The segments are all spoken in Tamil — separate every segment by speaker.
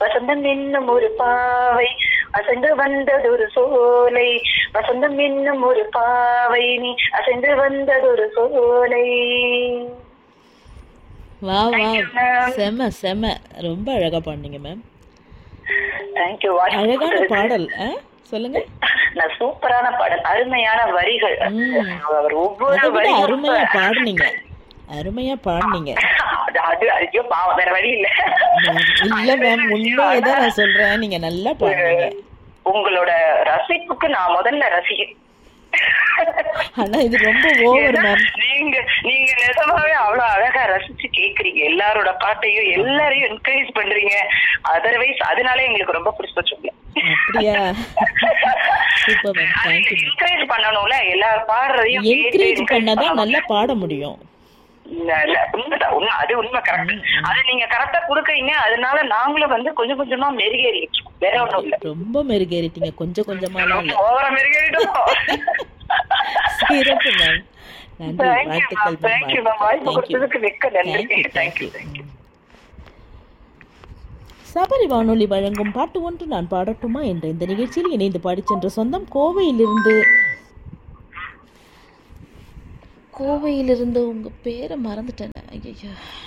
Speaker 1: வசந்தம் என்னும் ஒரு பாவை அசைந்து வந்ததொரு சோலை வசந்தம் என்னும் ஒரு பாவை நீ அசைந்து வந்ததொரு சோலை
Speaker 2: வா வா
Speaker 1: Thank you, ma'am.
Speaker 2: செம செம ரொம்ப அழகா பாடுனீங்க மேம்
Speaker 1: தேங்க்யூ
Speaker 2: அழகான பாடல் ஆ சொல்லுங்க
Speaker 1: நான் சூப்பரான பாடல் அருமையான வரிகள்
Speaker 2: ம்.
Speaker 1: அவர் ஒவ்வொரு
Speaker 2: அதை விட
Speaker 1: வரியும்
Speaker 2: அருமையா பாடுனீங்க அருமையா பாடுனீங்க
Speaker 1: அது அது ஐயோ பாவம் வேற வழி இல்ல
Speaker 2: இல்ல மேம் உண்மையை தான் நான் சொல்றேன் நீங்க நல்லா பாடுனீங்க
Speaker 1: உங்களோட ரசிப்புக்கு நான் முதல்ல ரசிகை
Speaker 2: ஆனா இது ரொம்ப ஓவர் மேம்
Speaker 1: நீங்க நீங்க நிஜமாவே அவ்வளவு அழகா ரசிச்சு கேக்குறீங்க எல்லாரோட பாட்டையும் எல்லாரையும் என்கரேஜ் பண்றீங்க அதர்வைஸ் அதனால எங்களுக்கு ரொம்ப பிடிச்சு போச்சு
Speaker 2: அப்படியா super ma'am thank you ma'am
Speaker 1: encourage பண்ணணும்ல எல்லாரும் பாடுறதையும் கேட்டு
Speaker 2: என்கரேஜ்
Speaker 1: encourage
Speaker 2: பண்ணாதான்
Speaker 1: பண்ணணும்.
Speaker 2: நல்லா பாட முடியும்
Speaker 1: இல்ல, இல்ல, உண்மைதான் உண்மை அது உண்மை கரெக்ட் அது நீங்க கரெக்டா குடுக்கறீங்க அதனால நாங்களும் வந்து கொஞ்சம் கொஞ்சமா மெருகேறி வச்சுக்கோம் வேற ஒண்ணும் இல்ல
Speaker 2: ரொம்ப மெருகேறிட்டீங்க கொஞ்சம் கொஞ்சமாலாம் இல்ல
Speaker 1: ஓவரா மெருகேறிட்டோம்
Speaker 2: சிறப்பு மேம் நன்றி
Speaker 1: Thank you,
Speaker 2: வாழ்த்துக்கள்
Speaker 1: ma'am. Thank you, ma'am. வாய்ப்பு கொடுத்ததுக்கு மிக்க நன்றி. Thank you, thank you.
Speaker 2: Sabari வானொலி வழங்கும் பாட்டு ஒன்று நான் பாடட்டுமா என்ற இந்த நிகழ்ச்சியில் இணைந்து பாடிச் சென்ற சொந்தம் கோவையிலிருந்து கோவையிலிருந்து உங்க பேரை மறந்துட்டேன் ஐயோ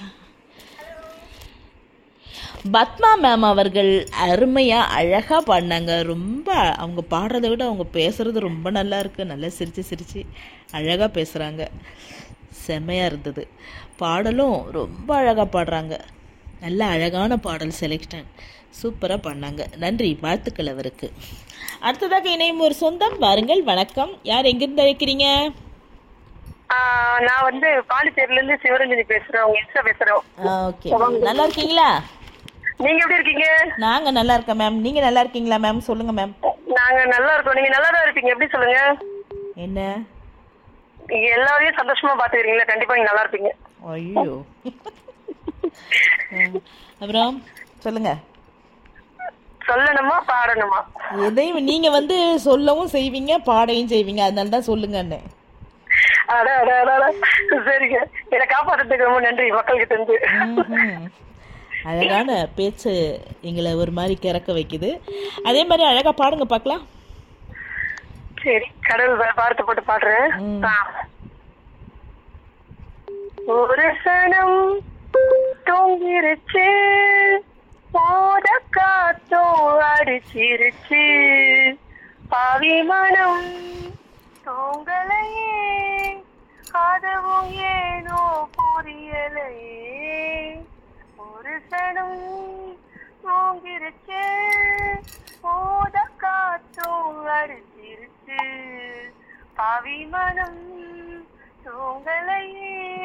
Speaker 2: பத்மா மேம் அவர்கள் அருமையா அழகா பாடினாங்க ரொம்ப அவங்க பாடுறதை விட அவங்க பேசுறது ரொம்ப நல்லா இருக்கு நல்லா சிரிச்சு சிரிச்சு அழகா பேசுறாங்க செம்மையா இருந்தது பாடலும் ரொம்ப அழகா பாடுறாங்க நல்ல அழகான பாடல் செலெக்ஷன் சூப்பரா பண்ணாங்க நன்றி வாழ்த்துக்கள் அவருக்கு அடுத்ததாக இணையும் ஒரு சொந்தம் வாருங்கள் வணக்கம் யார் எங்கிருந்து அழைக்கிறீங்க
Speaker 1: ஆஹ் நான் வந்து பாண்டிச்சேரில இருந்து சிவரஞ்சனி பேசுறேன் உங்க இன்ஸ்டா பேசுறோம்
Speaker 2: ஓகே நல்லா இருக்கீங்களா
Speaker 1: நீங்க எப்படி இருக்கீங்க
Speaker 2: நாங்க நல்லா இருக்கோம் மேம் நீங்க நல்லா இருக்கீங்களா மேம் சொல்லுங்க மேம்
Speaker 1: நாங்க நல்லா இருக்கோம் நீங்க நல்லா தான் இருப்பீங்க எப்படி சொல்லுங்க
Speaker 2: என்ன
Speaker 1: நீங்க எல்லாரையும் சந்தோஷமா பாத்துக்கிறீங்களா கண்டிப்பா நீங்க நல்லா இருப்பீங்க
Speaker 2: ஐயோ அப்புறம் சொல்லுங்க
Speaker 1: சொல்லணுமா பாடணுமா
Speaker 2: எதையும் நீங்க வந்து சொல்லவும் செய்வீங்க பாடையும் செய்வீங்க அதனால தான் சொல்லுங்கன்னு
Speaker 1: அட அட அட, அட. சரிங்க என்னை காப்பாத்துறதுக்கு ரொம்ப நன்றி மக்கள் கிட்ட இருந்து
Speaker 2: ம்ஹும். அழகான பேச்சு எங்களை ஒரு மாதிரி கிறக்க வைக்குது அதே மாதிரி அழகா பாடுங்க பார்க்கலாம்
Speaker 1: சரி கடவுள் வ- பார்த்து போட்டு பாடுறேன்
Speaker 2: ம்.
Speaker 1: ஆ. ஒரு சனம் தூங்கிருச்சு போத காத்தும் அடிச்சிருச்சு பாவி மனம் தூங்கலையே அதுவும் ஏனோ புரியலையே ஒரு சனம் தூங்கிருச்சு போத காத்தும் அடிச்சிருச்சு பாவி மனம் தூங்கலையே